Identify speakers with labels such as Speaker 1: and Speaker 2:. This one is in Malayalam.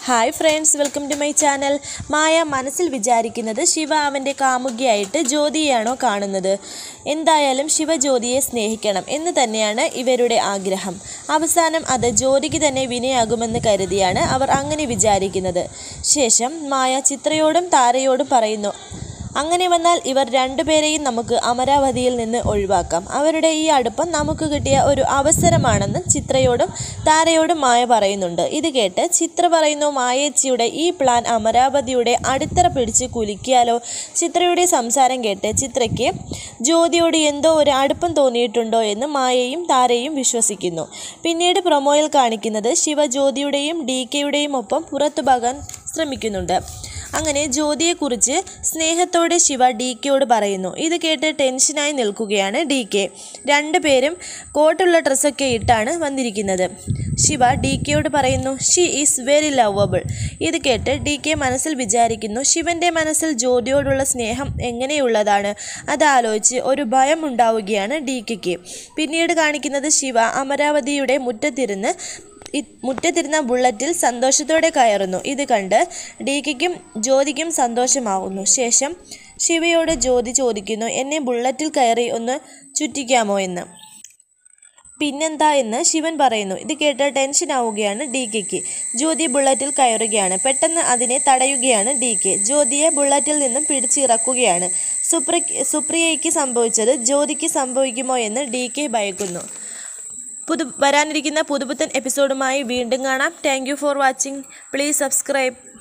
Speaker 1: hi friends welcome to my channel Maya മനസ്സിൽ വിചാരിക്കുന്നത് ശിവ അവൻ്റെ കാമുകിയായിട്ട് ജ്യോതിയെയാണോ കാണുന്നത് എന്തായാലും ശിവ ജ്യോതിയെ സ്നേഹിക്കണം എന്ന് തന്നെയാണ് ഇവരുടെ ആഗ്രഹം അവസാനം അത് ജ്യോതിക്ക് തന്നെ വിനയാകുമെന്ന് കരുതിയാണ് അവർ അങ്ങനെ വിചാരിക്കുന്നത് ശേഷം മായ ചിത്രയോടും താരയോടും പറയുന്നു അങ്ങനെ വന്നാൽ ഇവർ രണ്ടുപേരെയും നമുക്ക് അമരാവതിയിൽ നിന്ന് ഒഴിവാക്കാം അവരുടെ ഈ അടുപ്പം നമുക്ക് കിട്ടിയ ഒരു അവസരമാണെന്ന് ചിത്രയോടും താരയോടും മായ പറയുന്നുണ്ട് ഇത് കേട്ട് ചിത്ര പറയുന്നു മായേച്ചിയുടെ ഈ പ്ലാൻ അമരാവതിയുടെ അടിത്തറ പിടിച്ച് കുലുക്കിയാലോ ചിത്രയുടെ സംസാരം കേട്ട് ചിത്രയ്ക്ക് ജ്യോതിയോട് എന്തോ ഒരു അടുപ്പം തോന്നിയിട്ടുണ്ടോ എന്ന് മായയും താരയും വിശ്വസിക്കുന്നു പിന്നീട് പ്രൊമോയിൽ കാണിക്കുന്നത് ശിവ ജ്യോതിയുടെയും ഡി കെയുടെയും ഒപ്പം പുറത്തു പോകാൻ ശ്രമിക്കുന്നുണ്ട് അങ്ങനെ ജ്യോതിയെക്കുറിച്ച് സ്നേഹത്തോടെ ശിവ ഡി കെയോട് പറയുന്നു ഇത് കേട്ട് ടെൻഷനായി നിൽക്കുകയാണ് ഡി കെ രണ്ടുപേരും കോട്ടുള്ള ഡ്രസ്സൊക്കെ ഇട്ടാണ് വന്നിരിക്കുന്നത് ശിവ ഡി കെയോട് പറയുന്നു ഷീ ഈസ് വെരി ലവബിൾ ഇത് കേട്ട് ഡി കെ മനസ്സിൽ വിചാരിക്കുന്നു ശിവൻ്റെ മനസ്സിൽ ജ്യോതിയോടുള്ള സ്നേഹം എങ്ങനെയുള്ളതാണ് അതാലോചിച്ച് ഒരു ഭയം ഉണ്ടാവുകയാണ് ഡി കെക്ക് പിന്നീട് കാണിക്കുന്നത് ശിവ അമരാവതിയുടെ മുറ്റത്തിരുന്ന് ഇ- മുറ്റത്തിരുന്ന ബുള്ളറ്റിൽ സന്തോഷത്തോടെ കയറുന്നു ഇത് കണ്ട് ഡീക്കയ്ക്കും ജ്യോതിക്കും സന്തോഷമാവുന്നു ശേഷം ശിവയോട് ജ്യോതി ചോദിക്കുന്നു എന്നെ ബുള്ളറ്റിൽ കയറി ഒന്ന് ചുറ്റിക്കാമോ എന്ന് പിന്നെന്താ എന്ന് ശിവൻ പറയുന്നു ഇത് കേട്ട് ടെൻഷൻ ആവുകയാണ് ഡി കെക്ക് ജ്യോതി ബുള്ളറ്റിൽ കയറുകയാണ് പെട്ടെന്ന് അതിനെ തടയുകയാണ് ഡി കെ ജ്യോതിയെ ബുള്ളറ്റിൽ നിന്നും പിടിച്ചിറക്കുകയാണ് സുപ്രി സുപ്രിയയ്ക്ക് സംഭവിച്ചത് ജ്യോതിക്ക് സംഭവിക്കുമോ എന്ന് ഡി കെ ഭയക്കുന്നു പുതു വരാനിരിക്കുന്ന പുതുപുത്തൻ എപ്പിസോഡുമായി വീണ്ടും കാണാം thank you for watching please subscribe